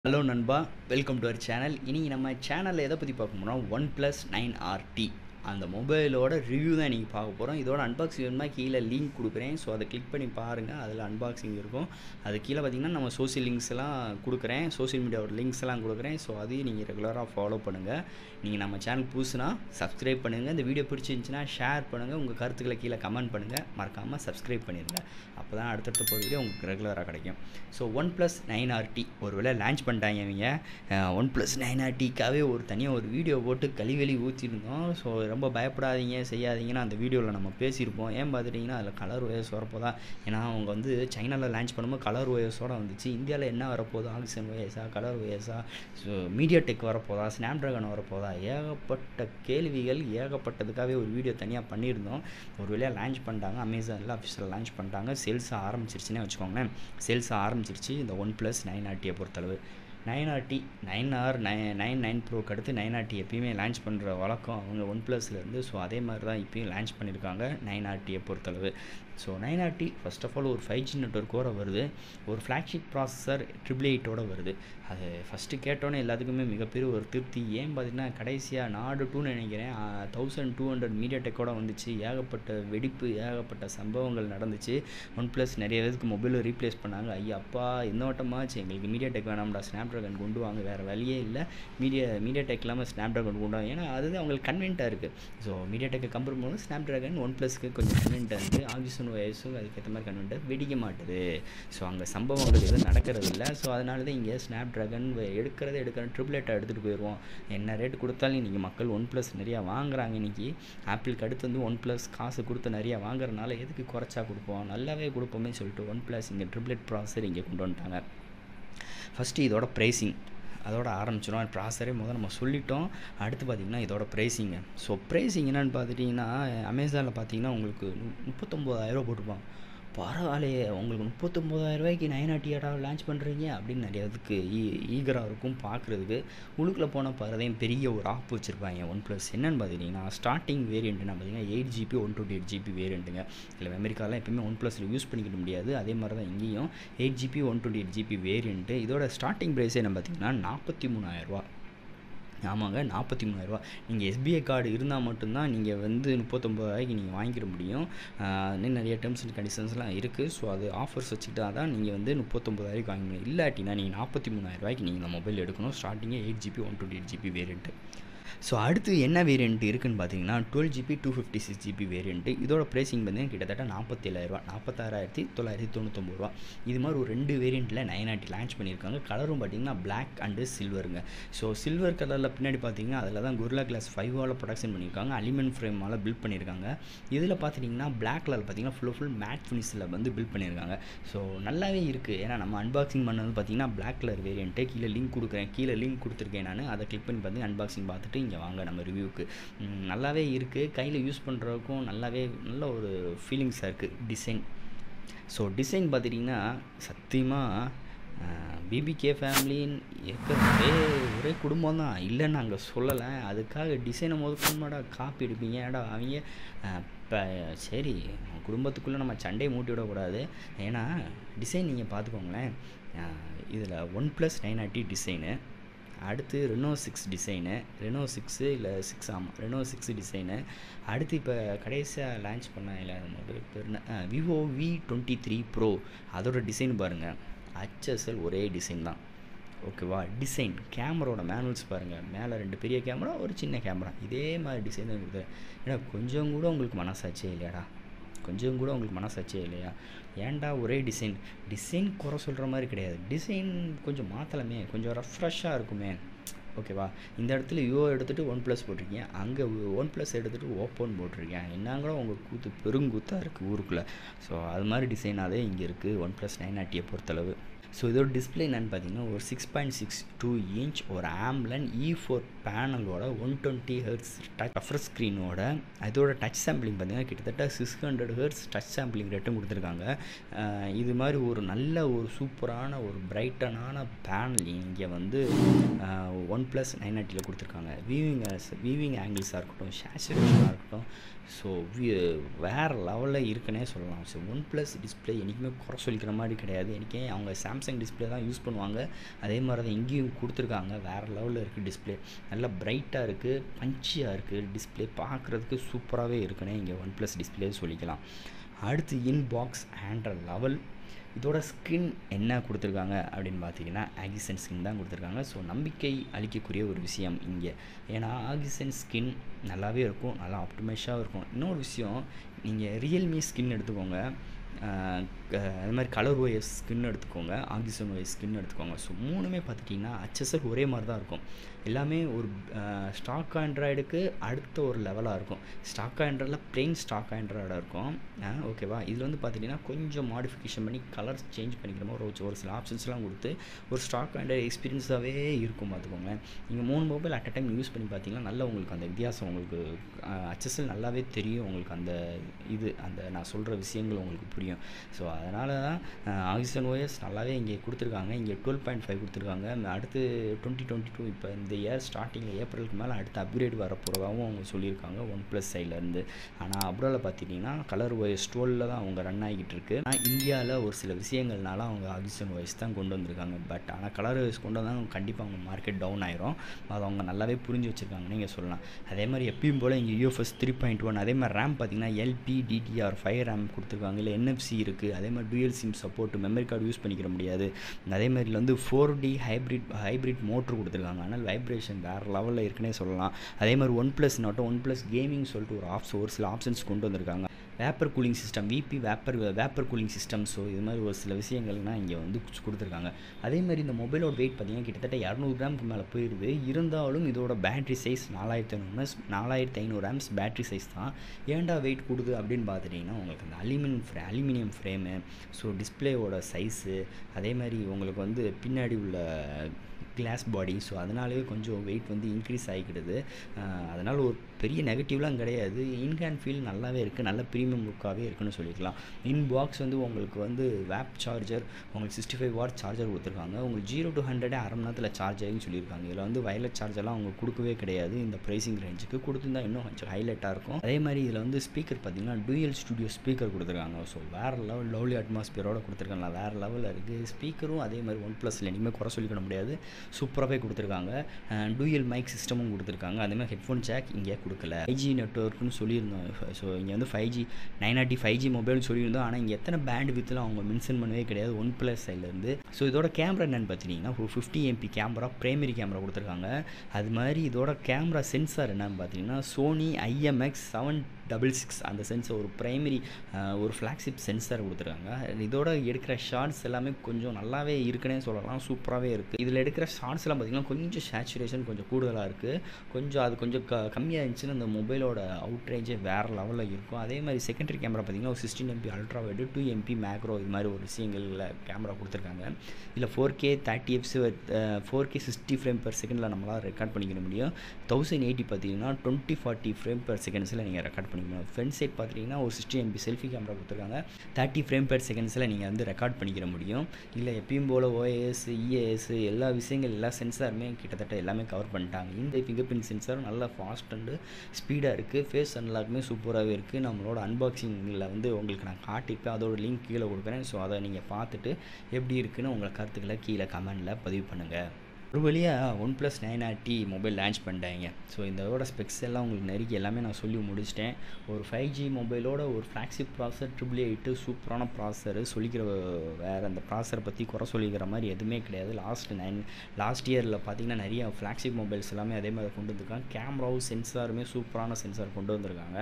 hello நண்பா welcome to our channel இனி நம்ம சேனலில் எதை பற்றி பார்க்க போகிறோம் ஒன் ப்ளஸ் நைன் ஆர்டி அந்த மொபைலோட ரிவ்யூ தான் இன்றைக்கி பார்க்க போகிறோம் இதோட அன்பாக்சிங் வேணுமா கீழே லிங்க் கொடுக்குறேன் ஸோ அதை கிளிக் பண்ணி பாருங்கள் அதில் அன்பாக்சிங் இருக்கும் அது கீழே பார்த்தீங்கன்னா நம்ம சோசியல் லிங்க்ஸ் எல்லாம் கொடுக்குறேன் சோஷியல் மீடியாவோட லிங்க்ஸ் எல்லாம் கொடுக்குறேன் ஸோ அதையும் நீங்கள் ரெகுலராக ஃபாலோ பண்ணுங்கள் நீங்கள் நம்ம சேனல் புதுசுனா சப்ஸ்கிரைப் பண்ணுங்கள் இந்த வீடியோ பிடிச்சிருந்துச்சின்னா ஷேர் பண்ணுங்கள் உங்கள் கருத்துக்களை கீழே கமெண்ட் பண்ணுங்கள் மறக்காமல் சப்ஸ்கிரைப் பண்ணிடுங்க அப்போ தான் அடுத்தடுத்த போகிற வீடியோ உங்களுக்கு ரெகுலராக கிடைக்கும் so OnePlus nine RT ஒரு வேளை லான்ச் பண்ணிட்டாங்க இவங்க ஒன் ப்ளஸ் நைன் ஆர்டிக்காகவே ஒரு தனியாக ஒரு வீடியோ போட்டு கழிவெளி ஊற்றிருந்தோம் ஸோ ரொம்ப பயப்படாதீங்க செய்யாதீங்கன்னு அந்த வீடியோவில் நம்ம பேசியிருப்போம் ஏன் பார்த்துட்டிங்கன்னா அதில் கலர் ஒயர்ஸ் வரப்போதா ஏன்னா அவங்க வந்து சைனாவில் லான்ச் பண்ணும்போது கலர் ஒயர்ஸோடு வந்துச்சு இந்தியாவில் என்ன வரப்போகுது ஆக்சிஜன் ஒயர்ஸா கலர் ஒயர்ஸா ஸோ மீடியா டெக் வரப்போதா ஸ்னாப் ட்ராகன் வரப்போதா ஏகப்பட்ட கேள்விகள் ஏகப்பட்டதுக்காகவே ஒரு வீடியோ தனியாக பண்ணியிருந்தோம் ஒரு வழியாக லான்ச் பண்ணிட்டாங்க அமேசானில் அஃபிஷியல் லான்ச் பண்ணிட்டாங்க சேல்ஸ் ஆரம்பிச்சிருச்சுன்னே வச்சுக்கோங்களேன் சேல்ஸ் ஆரம்பிச்சிருச்சு இந்த ஒன் ப்ளஸ் நைன் ஆர்டியை பொறுத்தளவு nine RT nine R nine nine nine ப்ரோக்கு அடுத்து நைன் ஆர்டி எப்பயுமே லான்ச் பண்ணுற வழக்கம் அவங்க ஒன் ப்ளஸ்லேருந்து ஸோ அதே மாதிரி தான் இப்போயும் லான்ச் பண்ணியிருக்காங்க நைன் ஆர்டியை பொறுத்தளவு so nine RT first of all ஒரு ஃபைவ் ஜி நெட்ஒர்க்கோட வருது ஒரு ஃப்ளாக்ஷிப் ப்ராசஸர் ட்ரிபிள் எயிட்டோட வருது அது ஃபஸ்ட்டு கேட்டோன்னே எல்லாத்துக்குமே மிகப்பெரிய ஒரு திருப்தி ஏன் பார்த்தீங்கன்னா கடைசியாக நாடு டூன்னு நினைக்கிறேன் தௌசண்ட் டூ ஹண்ட்ரட் மீடியா டெக்கோட வந்துச்சு ஏகப்பட்ட வெடிப்பு ஏகப்பட்ட சம்பவங்கள் நடந்துச்சு ஒன் ப்ளஸ் நிறைய பேருக்கு மொபைலை ரீப்ளேஸ் பண்ணாங்க ஐயா அப்பா இந்த வட்டமாச்சு எங்களுக்கு மீடியா டெக் வேணாம்டா ஸ்னாப் ட்ராகன் கொண்டு வாங்க வேறு வழியே இல்லை மீடியா மீடியா டெக் இல்லாமல் ஸ்னாப் ட்ராகன் கொண்டு வாங்க ஏன்னா அதுதான் அவங்களுக்கு கன்வென்ட்டாக இருக்குது ஸோ மீடியா டெக்கை கம்பேர் பண்ணும்போது ஸ்னாப் ட்ராகன் ஒன் ப்ளஸ்க்கு கொஞ்சம் கன்வென்ட்டாக இருக்குது ஆக்சிஜன் வயசும் அதுக்கேற்ற மாதிரி கன்வென்ட்டாக வெடிக்க மாட்டுது ஸோ அங்கே சம்பவங்கள் எதுவும் நடக்கிறது இல்லை ஸோ அதனால தான் இங்கே ஸ்னாப் ட்ராகன் எடுக்கிறத எடுக்கிற ட்ரிபிள் எயிட்டை எடுத்துகிட்டு போயிடுவோம் என்ன ரேட் கொடுத்தாலும் இன்றைக்கி மக்கள் ஒன் ப்ளஸ் நிறையா வாங்குறாங்க இன்றைக்கி ஆப்பிளுக்கு அடுத்து வந்து ஒன் ப்ளஸ் காசு கொடுத்து நிறையா வாங்குறதுனால எதுக்கு குறைச்சா கொடுப்போம் நல்லாவே கொடுப்போமே சொல்லிட்டு ஒன் ப்ளஸ் இங்கே ட்ரிபிள் ப்ராசர் இங்கே கொண்டு வந்துட்டாங்க ஃபஸ்ட்டு இதோட ப்ரைஸிங் அதோட ஆரம்பிச்சிடும் ப்ராசரே முதல் நம்ம சொல்லிட்டோம் அடுத்து பார்த்திங்கன்னா இதோட ப்ரைஸிங்க ஸோ ப்ரைஸிங் என்னென்னு பார்த்துட்டிங்கன்னா அமேசானில் பார்த்தீங்கன்னா உங்களுக்கு முப்பத்தொம்போதாயிரரூவா போட்டுப்பான் பரவாயில்லையே உங்களுக்கு முப்பத்தொம்போதாயிரம் ரூபாய்க்கு நைன் ஆட்டியாடா லான்ச் பண்ணுறீங்க அப்படின்னு நிறைய இதுக்கு ஈ ஈகராக இருக்கும் பார்க்குறதுக்கு உள்ளுக்குள்ளே போன பரதையும் பெரிய ஒரு ஆப் வச்சுருப்பாங்க ஒன் ப்ளஸ் என்னென்னு பார்த்துட்டிங்கன்னா ஸ்டார்டிங் வேரியண்ட்னா பார்த்தீங்கன்னா eight GB one twenty eight GB வேரியண்ட்டுங்க இல்லை மெமரிக்காலாம் எப்பயுமே ஒன் ப்ளஸில் யூஸ் பண்ணிக்கிட முடியாது அதே மாதிரி தான் இங்கேயும் eight GB one twenty eight GB variant இதோட ஸ்டார்டிங் ப்ரைஸே என்ன பார்த்தீங்கன்னா நாற்பத்தி மூணாயிரரூவா ஆமாங்க நாற்பத்தி மூணாயிரரூவா நீங்கள் எஸ்பிஐ கார்டு இருந்தால் மட்டும்தான் நீங்கள் வந்து முப்பத்தொம்பதாயிரக்கு நீங்கள் வாங்கிக்கிற முடியும் இன்னும் நிறைய டேர்ம்ஸ் அண்ட் கண்டிஷன்ஸ்லாம் இருக்குது ஸோ அது ஆஃபர்ஸ் வச்சுக்கிட்டா தான் நீங்கள் வந்து முப்பத்தொம்பதாயிரக்கு வாங்க முடியும் இல்லாட்டினா நீங்கள் நாற்பத்தி மூணாயிரரூவாய்க்கு நீங்கள் இந்த மொபைல் எடுக்கணும் ஸ்டார்டிங்கே eight GB one twenty eight GB variant so அடுத்து என்ன வேரியண்ட் இருக்குன்னு பார்த்தீங்கன்னா twelve GB two fifty six GB variant இதோட ப்ரைஸிங் பார்த்தீங்கன்னா கிட்டத்தட்ட நாற்பத்தேழாயிரரூவா நாற்பத்தாறாயிரத்தி தொள்ளாயிரத்தி தொண்ணூத்தொம்பது ரூபா இது மாதிரி ஒரு ரெண்டு வேரியண்ட்டில் நைன் ஆட்டி லான்ச் பண்ணியிருக்காங்க கலரும் பார்த்தீங்கன்னா பிளாக் அண்டு சில்வருங்க ஸோ சில்வர் கலரில் பின்னாடி பார்த்தீங்கன்னா அதில் தான் குர்லா கிளாஸ் ஃபைவால் ப்ரொடக்ஷன் பண்ணியிருக்காங்க அலிமெண்ட் ஃப்ரேமால் பில்ட் பண்ணியிருக்காங்க இதில் பார்த்தீங்கன்னா பிளாக் கலர் பார்த்தீங்கன்னா ஃபுல் ஃபுல் மேட் ஃபினிஷில் வந்து பில்ட் பண்ணியிருக்காங்க ஸோ நல்லாவே இருக்குது ஏன்னா நம்ம அன்பாக்சிங் பண்ணது பார்த்தீங்கன்னா பிளாக் கலர் வேரியண்ட்டு கீழே லிங்க் கொடுக்குறேன் கீழே லிங்க் கொடுத்துருக்கேன் நான் அதை கிளிக் பண்ணி பார்த்து அன்பாக்சிங் பார்த்துட்டு இங்கே வாங்க நம்ம ரிவ்யூக்கு நல்லாவே இருக்குது கையில் யூஸ் பண்ணுறதுக்கும் நல்லாவே நல்ல ஒரு ஃபீலிங்ஸாக இருக்குது டிசைன் ஸோ டிசைன் பார்த்துட்டிங்கன்னா சத்தியமாக பிபிகே ஃபேமிலின்னு இருக்கிறதே ஒரே குடும்பம் தான் இல்லைன்னு நாங்கள் சொல்லலை அதுக்காக டிசைனை முதற்கொண்டா காப்பி எடுப்பீங்க ஏடா அவங்க இப்போ சரி குடும்பத்துக்குள்ளே நம்ம சண்டையை மூட்டி விடக்கூடாது ஏன்னா டிசைன் நீங்கள் பார்த்துக்கோங்களேன் இதில் OnePlus nine RT design அடுத்து Reno six design Reno six இல்லை சிக்ஸ் ஆமாம் ரெனோ சிக்ஸ் டிசைனு அடுத்து இப்போ கடைசியாக லான்ச் பண்ண இல்லை முதல் பேர் Vivo V twenty three pro அதோட டிசைன் பாருங்கள் ஹச்எஸ்எல் ஒரே டிசைன் தான் ஓகேவா டிசைன் கேமராவோட மேனுவல்ஸ் பாருங்கள் மேலே ரெண்டு பெரிய கேமரா ஒரு சின்ன கேமரா இதே மாதிரி டிசைன் தான் கொடுத்தேன் ஏன்னா கொஞ்சம் கூட உங்களுக்கு மனசாட்சியே இல்லையாடா கொஞ்சம் கூட உங்களுக்கு மனசாட்சியே இல்லையா ஏன்டா ஒரே டிசைன் டிசைன் குறை சொல்கிற மாதிரி கிடையாது டிசைன் கொஞ்சம் மாற்றலாமே கொஞ்சம் ரெஃப்ரெஷ்ஷாக இருக்குமே ஓகேவா இந்த இடத்துல யூஓ எடுத்துகிட்டு ஒன் ப்ளஸ் போட்டிருக்கீங்க அங்கே ஒன் ப்ளஸ் எடுத்துகிட்டு ஓப்பன் போட்டிருக்கேன் என்னங்களோ உங்கள் கூத்து பெருங்கூத்தாக இருக்குது ஊருக்குள்ளே ஸோ அது மாதிரி டிசைனாகவே இங்கே இருக்குது ஒன் ப்ளஸ் நைன் ஆட்டியை பொறுத்தளவு ஸோ இதோட டிஸ்பிளே என்னென்னு பார்த்தீங்கன்னா ஒரு six point six two inch ஒரு ஆம்லன் இ ஃபோர் பேனலோட ஒன் டுவெண்ட்டி ஹெர்ட்ஸ் டச் அஃபர் ஸ்க்ரீனோட அதோட டச் சாம்பிளிங் பார்த்தீங்கன்னா கிட்டத்தட்ட six hundred hertz touch sampling ரேட்டும் கொடுத்துருக்காங்க இது மாதிரி ஒரு நல்ல ஒரு சூப்பரான ஒரு பிரைட்டனான பேனல் இங்கே வந்து ஒன் ப்ளஸ் நைன் ஆட்டியில் கொடுத்துருக்காங்க வீவிங் வீவிங் ஆங்கிள்ஸாக இருக்கட்டும் ஷேச்சுரேஷனாக இருக்கட்டும் ஸோ வேறு லெவலில் இருக்குன்னே சொல்லலாம் ஸோ ஒன் ப்ளஸ் டிஸ்பிளே என்றைக்குமே குறை சொல்லிக்கிற மாதிரி கிடையாது எனக்கே அவங்க சாம்சங் சாம்சங் டிஸ்பிளே தான் யூஸ் பண்ணுவாங்க அதே மாதிரி தான் இங்கேயும் கொடுத்துருக்காங்க வேறு லெவலில் இருக்குது டிஸ்பிளே நல்லா பிரைட்டாக இருக்குது பஞ்சியாக இருக்குது டிஸ்பிளே பார்க்குறதுக்கு சூப்பராகவே இருக்குன்னு இங்கே ஒன் ப்ளஸ் டிஸ்பிளே சொல்லிக்கலாம் அடுத்து இன்பாக்ஸ் ஹேண்ட்ர லெவல் இதோட ஸ்கின் என்ன கொடுத்துருக்காங்க அப்படின்னு பார்த்தீங்கன்னா ஆகிசன் ஸ்கின் தான் கொடுத்துருக்காங்க ஸோ நம்பிக்கை அளிக்கக்கூடிய ஒரு விஷயம் இங்கே ஏன்னா ஆகிசன் ஸ்கின் நல்லாவே இருக்கும் நல்லா ஆப்டிமைஸாக இருக்கும் இன்னொரு விஷயம் நீங்கள் ரியல்மி ஸ்கின் எடுத்துக்கோங்க அது மாதிரி கலர் ஒயர் ஸ்கின் எடுத்துக்கோங்க ஆக்சிஜன் ஒயர் ஸ்கின் எடுத்துக்கோங்க ஸோ மூணுமே பார்த்துட்டிங்கன்னா ஹச்எஸ்எல் ஒரே மாதிரி தான் இருக்கும் எல்லாமே ஒரு ஸ்டாக் ஆண்ட்ராய்டுக்கு அடுத்த ஒரு லெவலாக இருக்கும் ஸ்டாக் ஆண்ட்ராய்டில் பிளெயின் ஸ்டாக் ஆண்ட்ராய்டாக இருக்கும் ஓகேவா இதில் வந்து பார்த்திங்கன்னா கொஞ்சம் மாடிஃபிகேஷன் பண்ணி கலர்ஸ் சேஞ்ச் பண்ணிக்கிற மாதிரி ஒரு ஒரு சில ஆப்ஷன்ஸ்லாம் கொடுத்து ஒரு ஸ்டாக் ஆண்ட்ராய்டு எக்ஸ்பீரியன்ஸாகவே இருக்கும் பார்த்துக்கோங்க நீங்கள் மூணு mobile at a time use பண்ணி பார்த்தீங்கன்னா நல்லா உங்களுக்கு அந்த வித்தியாசம் உங்களுக்கு ஹச்எஸ்எல் நல்லாவே தெரியும் உங்களுக்கு அந்த இது அந்த நான் சொல்கிற விஷயங்கள் உங்களுக்கு புரியும் ஸோ அதனால தான் ஆக்சிஜன் ஓஎஸ் நல்லாவே இங்கே கொடுத்துருக்காங்க இங்கே டுவெல் பாயிண்ட் ஃபைவ் கொடுத்துருக்காங்க அடுத்து டுவெண்ட்டி டுவெண்ட்டி டூ இப்போ இந்த இயர் ஸ்டார்டிங்கில் ஏப்ரலுக்கு மேலே அடுத்து அப்கிரேட் வர போகிறதாகவும் அவங்க சொல்லியிருக்காங்க ஒன் ப்ளஸ் சைட்லேருந்து ஆனால் அப்ரோவில் பார்த்துட்டிங்கன்னா கலர் ஓஎஸ் டுவெலில் தான் அவங்க ரன் ஆகிட்டு இருக்கு ஆனால் இந்தியாவில் ஒரு சில விஷயங்கள்னால அவங்க ஆக்சிஜன் ஓஎஸ் தான் கொண்டு வந்திருக்காங்க பட் ஆனால் கலர் ஓஎஸ் கொண்டு வந்தால் கண்டிப்பாக அவங்க மார்க்கெட் டவுன் ஆயிரும் அது அவங்க நல்லாவே புரிஞ்சு வச்சுருக்காங்கன்னு நீங்கள் சொல்லலாம் அதே மாதிரி எப்பயும் போல் இங்கே யூஎஃப்எஸ் த்ரீ பாயிண்ட் ஒன் அதே மாதிரி ரேம் பார்த்தீங்கன்னா எல்பி டிடிஆர் ஃபைவ் ரேம் கொடுத்துருக்காங்க இல்லை என்எஃப்சி இருக்குது அதே மாதிரி dual SIM support memory card use பண்ணிக்கிற முடியாது அதே மாதிரி வந்து ஃபோர் டி ஹைப்ரிட் ஹைப்ரிட் மோட்ரு கொடுத்துருக்காங்க ஆனால் வைப்ரேஷன் வேறு லெவலில் இருக்குன்னே சொல்லலாம் அதே மாதிரி ஒன் ப்ளஸ் நாட்டும் ஒன் ப்ளஸ் கேமிங் சொல்லிட்டு ஒரு ஆப்ஸ் ஒரு சில ஆப்ஷன்ஸ் கொண்டு வந்திருக்காங்க vapour cooling system VP vapour vapour cooling system so இது மாதிரி ஒரு சில விஷயங்கள்லாம் இங்கே வந்து கொடுத்துருக்காங்க அதே மாதிரி இந்த மொபைலோட வெயிட் பார்த்திங்கன்னா கிட்டத்தட்ட இரநூறு கிராமுக்கு மேலே போயிடுது இருந்தாலும் இதோட பேட்ரி சைஸ் நாலாயிரத்தி ஐநூறு நாலாயிரத்தி ஐநூறு ஆம்ஸ் பேட்ரி சைஸ் தான் ஏன்டா வெயிட் கொடுது அப்படின்னு பார்த்துட்டிங்கன்னா உங்களுக்கு அந்த அலுமினியம் ஃப்ரே அலுமினியம் ஃப்ரேமு ஸோ டிஸ்பிளேவோட சைஸு அதே மாதிரி உங்களுக்கு வந்து பின்னாடி உள்ள கிளாஸ் பாடி ஸோ அதனாலேயே கொஞ்சம் வெயிட் வந்து இன்க்ரீஸ் ஆகிக்கிடுது அதனால் ஒரு பெரிய நெகட்டிவ்லாம் கிடையாது இன்ஹேண்ட் ஃபீல் நல்லாவே இருக்குது நல்ல ப்ரீமியம் லுக்காகவே இருக்குன்னு சொல்லிக்கலாம் இன் பாக்ஸ் வந்து உங்களுக்கு வந்து வேப் சார்ஜர் உங்களுக்கு சிக்ஸ்டி ஃபைவ் வாட் சார்ஜர் கொடுத்துருக்காங்க உங்களுக்கு ஜீரோ டு ஹண்ட்ரடே அரை மணி நேரத்தில் சார்ஜ் ஆகின்னு சொல்லியிருக்காங்க இதில் வந்து வயலட் சார்ஜர்லாம் அவங்க கொடுக்கவே கிடையாது இந்த ப்ரைஸிங் ரேஞ்சுக்கு கொடுத்துருந்தா இன்னும் கொஞ்சம் ஹைலைட்டாக இருக்கும் அதே மாதிரி இதில் வந்து ஸ்பீக்கர் பார்த்தீங்கன்னா டூயல் ஸ்டுடியோ ஸ்பீக்கர் கொடுத்துருக்காங்க ஸோ வேறு லெவல் லவ்லி அட்மாஸ்பியரோட கொடுத்துருக்காங்க வேறு லெவலில் இருக்குது ஸ்பீக்கரும் அதே மாதிரி ஒன் ப்ளஸில் இனிமேல் குறை சொல்லிக்கிட முடியாது சூப்பராகவே கொடுத்துருக்காங்க டூயல் மைக் சிஸ்டமும் கொடுத்துருக்காங்க அதே மாதிரி ஹெட்ஃபோன் ஜாக் இங்கே கொடுக்கல ஃபைவ் ஜி நெட்ஒர்க்னு சொல்லியிருந்தோம் ஸோ இங்கே வந்து five G nine RT five G mobile சொல்லியிருந்தோம் ஆனால் இங்கே எத்தனை பேண்ட் வித்தில் அவங்க மென்ஷன் பண்ணவே கிடையாது ஒன் ப்ளஸ் சைட்லேருந்து ஸோ இதோட கேமரா என்னென்னு பார்த்தீங்கன்னா ஒரு fifty MP camera primary camera கொடுத்துருக்காங்க அது மாதிரி இதோட கேமரா சென்சார் என்னன்னு பார்த்தீங்கன்னா Sony IMX seven double six அந்த சென்சர் ஒரு ப்ரைமரி ஒரு ஃப்ளாக்ஷிப் சென்சார் கொடுத்துருக்காங்க இதோட எடுக்கிற ஷார்ட்ஸ் எல்லாமே கொஞ்சம் நல்லாவே இருக்குன்னே சொல்லலாம் சூப்பராகவே இருக்குது இதில் எடுக்கிற ஷார்ட்ஸ்லாம் பார்த்திங்கன்னா கொஞ்சம் சேச்சுரேஷன் கொஞ்சம் கூடுதலாக இருக்குது கொஞ்சம் அது கொஞ்சம் க கம்மியாக இருந்துச்சுன்னா அந்த மொபைலோட அவுட் ரேஞ்சே வேறு லெவலில் இருக்கும் அதே மாதிரி செகண்டரி கேமரா பார்த்திங்கன்னா ஒரு sixteen MP ultra wide two MP macro இது மாதிரி ஒரு விஷயங்களில் கேமரா கொடுத்துருக்காங்க இதில் four K thirty FPS four K sixty frame per செகண்டில் நம்மளால் ரெக்கார்ட் பண்ணிக்க முடியும் தௌசண்ட் எயிட்டி பார்த்தீங்கன்னா டுவெண்ட்டி ஃபார்ட்டி ஃப்ரேம் பர் செகண்ட்ஸில் நீங்கள் ரெக்கார்ட் பண்ணிக்கணும் ஃப்ரண்ட் சைட் பார்த்தீங்கன்னா ஒரு சிக்ஸ்டி எம்பி செல்ஃபி கேமரா கொடுத்துருக்காங்க தேர்ட்டி ஃப்ரேம் பர் செகண்ட்ஸில் நீங்கள் வந்து ரெக்கார்ட் பண்ணிக்கிற முடியும் இல்லை எப்பயும் போல் ஓஏஎஸ் இஏஎஸ் எல்லா விஷயங்கள் எல்லா சென்சாருமே கிட்டத்தட்ட எல்லாமே கவர் பண்ணிட்டாங்க இந்த ஃபிங்கர் பிரிண்ட் சென்சாரும் நல்லா ஃபாஸ்ட் அண்டு ஸ்பீடாக இருக்குது ஃபேஸ் அன்லாக்குமே சூப்பராகவே இருக்குது நம்மளோட அன்பாக்சிங்கில் வந்து உங்களுக்கு நான் காட்டியிருப்பேன் அதோட லிங்க் கீழே கொடுக்குறேன் ஸோ அதை நீங்கள் பார்த்துட்டு எப்படி இருக்குன்னு உங்களை கருத்துக்களை கீழே கமெண்டில் பதிவு பண்ணுங்கள் ஒரு வழியாக OnePlus nine RT mobile launch பண்ணிட்டாங்க ஸோ இதோட ஸ்பெக்ஸ் எல்லாம் உங்களுக்கு நெருக்கி எல்லாமே நான் சொல்லி முடிச்சிட்டேன் ஒரு ஃபைவ் ஜி மொபைலோட ஒரு ஃப்ளாக்ஷிப் ப்ராசர் ட்ரிபிள் எயிட்டு சூப்பரான ப்ராசர் சொல்லிக்கிற வேறு அந்த ப்ராசரை பற்றி குறை சொல்லிக்கிற மாதிரி எதுவுமே கிடையாது லாஸ்ட் நைன் லாஸ்ட் இயரில் பார்த்தீங்கன்னா நிறைய ஃப்ளாக்ஷிப் மொபைல்ஸ் எல்லாமே அதே மாதிரி கொண்டு வந்திருக்காங்க கேமராவும் சென்சாருமே சூப்பரான சென்சார் கொண்டு வந்திருக்காங்க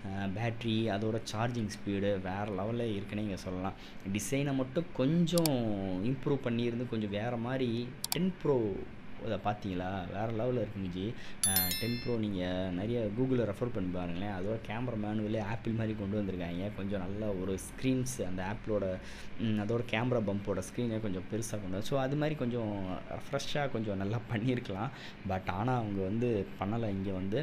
பேட்ரி அதோட சார்ஜிங் ஸ்பீடு வேறு லெவலில் இருக்குன்னு இங்கே சொல்லலாம் டிசைனை மட்டும் கொஞ்சம் இம்ப்ரூவ் பண்ணியிருந்து கொஞ்சம் வேறு மாதிரி டென் ப்ரோ அதை பார்த்தீங்களா வேறு லெவலில் இருக்குங்க ஜி டென் ப்ரோ நீங்கள் நிறைய கூகுளில் ரெஃபர் பண்ணி பாருங்களேன் அதோட கேமரா மேனுவலே ஆப்பிள் மாதிரி கொண்டு வந்திருக்காங்க கொஞ்சம் நல்ல ஒரு ஸ்க்ரீன்ஸ் அந்த ஆப்பிளோட அதோட கேமரா பம்போட ஸ்க்ரீனே கொஞ்சம் பெருசாக கொண்டு ஸோ அது மாதிரி கொஞ்சம் ஃப்ரெஷ்ஷாக கொஞ்சம் நல்லா பண்ணியிருக்கலாம் பட் ஆனால் அவங்க வந்து பண்ணலை இங்கே வந்து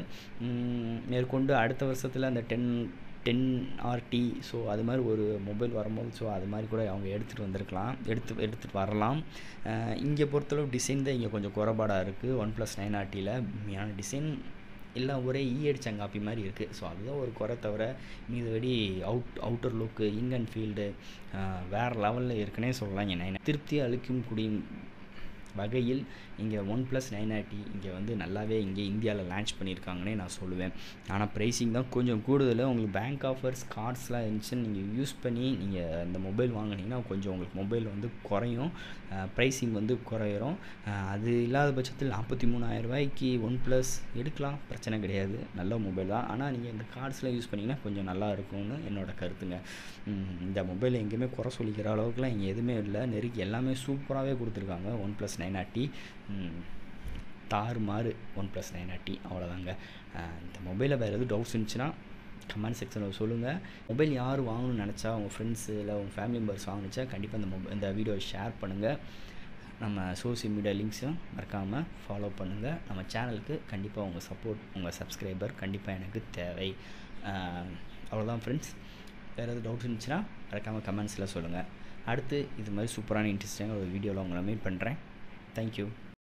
மேற்கொண்டு அடுத்த வருஷத்தில் அந்த டென் டென் ஆர்டி ஸோ அது மாதிரி ஒரு மொபைல் வரும்போது ஸோ அது மாதிரி கூட அவங்க எடுத்துகிட்டு வந்திருக்கலாம் எடுத்து எடுத்துகிட்டு வரலாம் இங்கே பொறுத்தளவு டிசைன் தான் இங்கே கொஞ்சம் குறைபாடாக இருக்குது ஒன் ப்ளஸ் நைன் ஆர்டியில் மெயினான டிசைன் எல்லாம் ஒரே ஈ அடிச்சங்காப்பி மாதிரி இருக்குது ஸோ அதுதான் ஒரு குறை தவிர மீதுபடி out outer look in and field வேறு லெவலில் இருக்குன்னே சொல்லலாம் என் நைன் திருப்தி அளிக்கும் குடியும் வகையில் இங்கே ஒன் ப்ளஸ் நைன் ஆர்டி இங்கே வந்து நல்லாவே இங்கே இந்தியாவில் லான்ச் பண்ணியிருக்காங்கன்னே நான் சொல்லுவேன் ஆனால் ப்ரைஸிங் தான் கொஞ்சம் கூடுதல் உங்களுக்கு பேங்க் ஆஃபர்ஸ் கார்ட்ஸ்லாம் இருந்துச்சுன்னு நீங்கள் யூஸ் பண்ணி நீங்கள் இந்த மொபைல் வாங்கினீங்கன்னா கொஞ்சம் உங்களுக்கு மொபைல் வந்து குறையும் ப்ரைஸிங் வந்து குறையிறோம் அது இல்லாத பட்சத்தில் நாற்பத்தி மூணாயிரம் ரூபாய்க்கு ஒன் ப்ளஸ் எடுக்கலாம் பிரச்சனை கிடையாது நல்ல மொபைல் தான் ஆனால் நீங்கள் இந்த கார்ட்ஸ்லாம் யூஸ் பண்ணிங்கன்னா கொஞ்சம் நல்லா இருக்கும்னு என்னோடய கருத்துங்க இந்த மொபைல் எங்கேயுமே குறை சொல்லிக்கிற அளவுக்குலாம் இங்கே எதுவுமே இல்லை நெருக்கி எல்லாமே சூப்பராகவே கொடுத்துருக்காங்க ஒன் ப்ளஸ் நைன் ஆர்டி தாறு மாறு ஒன் ப்ளஸ் நைன் ஆர்டி அவ்வளோதாங்க இந்த மொபைலில் வேறு எதுவும் டவுட்ஸ் இருந்துச்சுன்னா கமெண்ட் செக்ஷனில் சொல்லுங்கள் மொபைல் யார் வாங்கணும்னு நினச்சா உங்கள் ஃப்ரெண்ட்ஸு இல்லை உங்கள் ஃபேமிலி மெம்பர்ஸ் வாங்கினச்சா கண்டிப்பாக இந்த மொபைல் இந்த வீடியோவை ஷேர் பண்ணுங்கள் நம்ம சோசியல் மீடியா லிங்க்ஸும் மறக்காமல் ஃபாலோ பண்ணுங்கள் நம்ம சேனலுக்கு கண்டிப்பாக உங்கள் சப்போர்ட் உங்கள் சப்ஸ்கிரைபர் கண்டிப்பாக எனக்கு தேவை அவ்வளோதான் ஃப்ரெண்ட்ஸ் வேறு எதுவும் டவுட்ஸ் இருந்துச்சுன்னா மறக்காமல் கமெண்ட்ஸில் சொல்லுங்கள் அடுத்து இது மாதிரி சூப்பரான இன்ட்ரெஸ்டிங்காக ஒரு வீடியோவில் உங்களை மீட் பண்ணுறேன் தேங்க்யூ